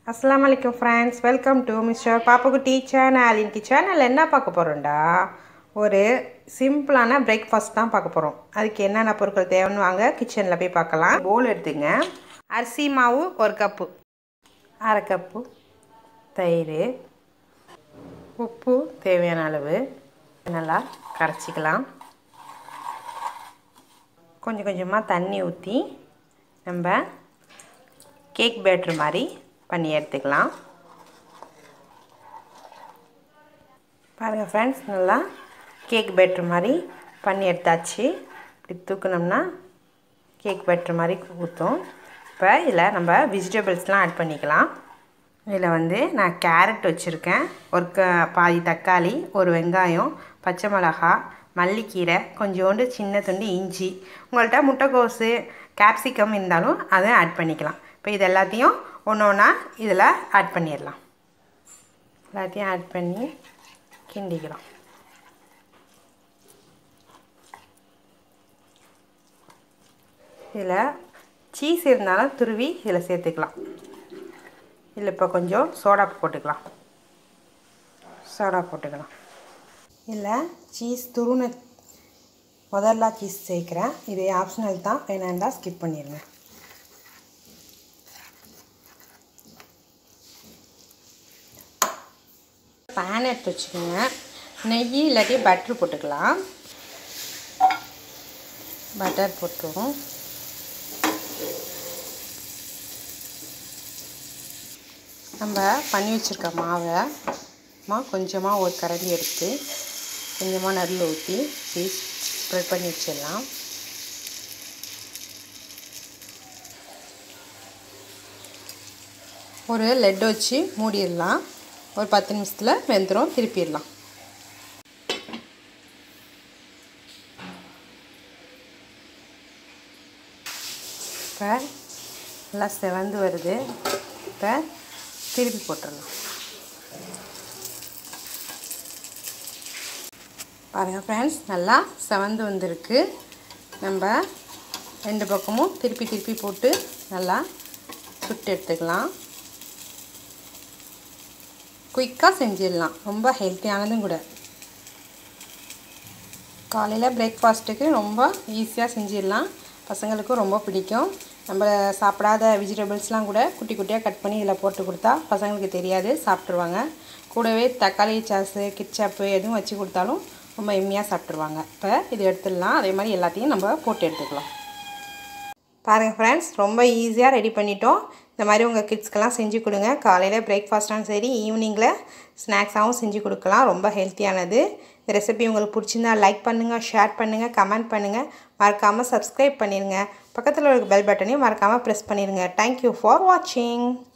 அஸ்ஸலாமு அலைக்கும் friends welcome to mister Pappakutty channel இன்னைக்கு சேனல் என்ன பார்க்க போகிறோம்டா ஒரு சிம்பிளான பிரேக்ஃபாஸ்ட் தான் பார்க்க போகிறோம் அதுக்கு என்னென்ன பொருட்கள் தேவைன்னு வாங்க கிச்சனில் போய் பார்க்கலாம் போல் எடுத்துங்க அரிசி மாவு ஒரு கப்பு அரை கப்பு தயிர் உப்பு தேவையான அளவு நல்லா கரைச்சிக்கலாம் கொஞ்சம் கொஞ்சமாக தண்ணி ஊற்றி நம்ம கேக் பேட்ரு மாதிரி பண்ணி எடுத்துக்கலாம் பாருங்கள் ஃப்ரெண்ட்ஸ் நல்லா கேக் பேட்ரு மாதிரி பண்ணி எடுத்தாச்சு இப்படி தூக்குனோம்னா கேக் பேட்ரு மாதிரி ஊற்றும் இப்போ இதில் நம்ம வெஜிடபிள்ஸ்லாம் ஆட் பண்ணிக்கலாம் இதில் வந்து நான் கேரட் வச்சுருக்கேன் ஒரு க பாதி தக்காளி ஒரு வெங்காயம் பச்சை மிளகா மல்லிக்கீரை கொஞ்சோண்டு சின்ன துண்டு இஞ்சி உங்கள்கிட்ட முட்டைக்கோஸு கேப்சிகம் இருந்தாலும் அதை ஆட் பண்ணிக்கலாம் இப்போ இது எல்லாத்தையும் ஒன்று ஒன்றா இதில் ஆட் பண்ணிடலாம் எல்லாத்தையும் ஆட் பண்ணி கிண்டிக்கலாம் இதில் சீஸ் இருந்தாலும் துருவி இதில் சேர்த்துக்கலாம் இதில் இப்போ கொஞ்சம் சோடா போட்டுக்கலாம் சோடா போட்டுக்கலாம் இதில் சீஸ் துருண முதல்ல சீஸ் சேர்க்குறேன் இது ஆப்ஷனல் தான் வேணாண்டா ஸ்கிப் பண்ணிடுங்க பேன் எடுத்து வச்சுக்கோங்க நெய் இல்லாட்டி பட்ரு போட்டுக்கலாம் பட்டர் போட்டுருவோம் நம்ம பண்ணி வச்சுருக்க மாவை மா கொஞ்சமாக ஒரு கரண்டி எடுத்து கொஞ்சமாக நடுவில் ஊற்றி பீஸ் ஸ்ப்ரெட் பண்ணி வச்சிடலாம் ஒரு லெட் வச்சு மூடிடலாம் ஒரு பத்து நிமிஷத்தில் வெந்துடும் திருப்பிடலாம் இப்போ நல்லா செவந்து வருது இப்போ திருப்பி போட்டுடலாம் பாருங்கள் ஃப்ரெண்ட்ஸ் நல்லா செவந்து வந்திருக்கு நம்ம ரெண்டு பக்கமும் திருப்பி திருப்பி போட்டு நல்லா சுட்டு எடுத்துக்கலாம் குயிக்காக செஞ்சிடலாம் ரொம்ப ஹெல்த்தியானதும் கூட காலையில் பிரேக்ஃபாஸ்ட்டுக்கு ரொம்ப ஈஸியாக செஞ்சிடலாம் பசங்களுக்கும் ரொம்ப பிடிக்கும் நம்ம சாப்பிடாத வெஜிடபிள்ஸ்லாம் கூட குட்டி குட்டியாக கட் பண்ணி இதில் போட்டு கொடுத்தா பசங்களுக்கு தெரியாது சாப்பிட்ருவாங்க கூடவே தக்காளி சாஸு கிட்சப்பு எதுவும் வச்சு கொடுத்தாலும் ரொம்ப எம்மியாக சாப்பிட்ருவாங்க இப்போ இது எடுத்துடலாம் அதே மாதிரி எல்லாத்தையும் நம்ம போட்டு எடுத்துக்கலாம் பாருங்கள் ஃப்ரெண்ட்ஸ் ரொம்ப ஈஸியாக ரெடி பண்ணிட்டோம் இந்த மாதிரி உங்கள் கிட்ஸ்க்கெல்லாம் செஞ்சு கொடுங்க காலையில் பிரேக்ஃபாஸ்ட்டாலும் சரி ஈவினிங்கில் ஸ்நாக்ஸாகவும் செஞ்சு கொடுக்கலாம் ரொம்ப ஹெல்த்தியானது இந்த ரெசிபி உங்களுக்கு பிடிச்சிருந்தா லைக் பண்ணுங்கள் ஷேர் பண்ணுங்கள் கமெண்ட் பண்ணுங்கள் மறக்காமல் சப்ஸ்கிரைப் பண்ணிடுங்க பக்கத்தில் இருக்க பெல் பட்டனையும் மறக்காமல் ப்ரெஸ் பண்ணிடுங்க தேங்க்யூ ஃபார் வாட்சிங்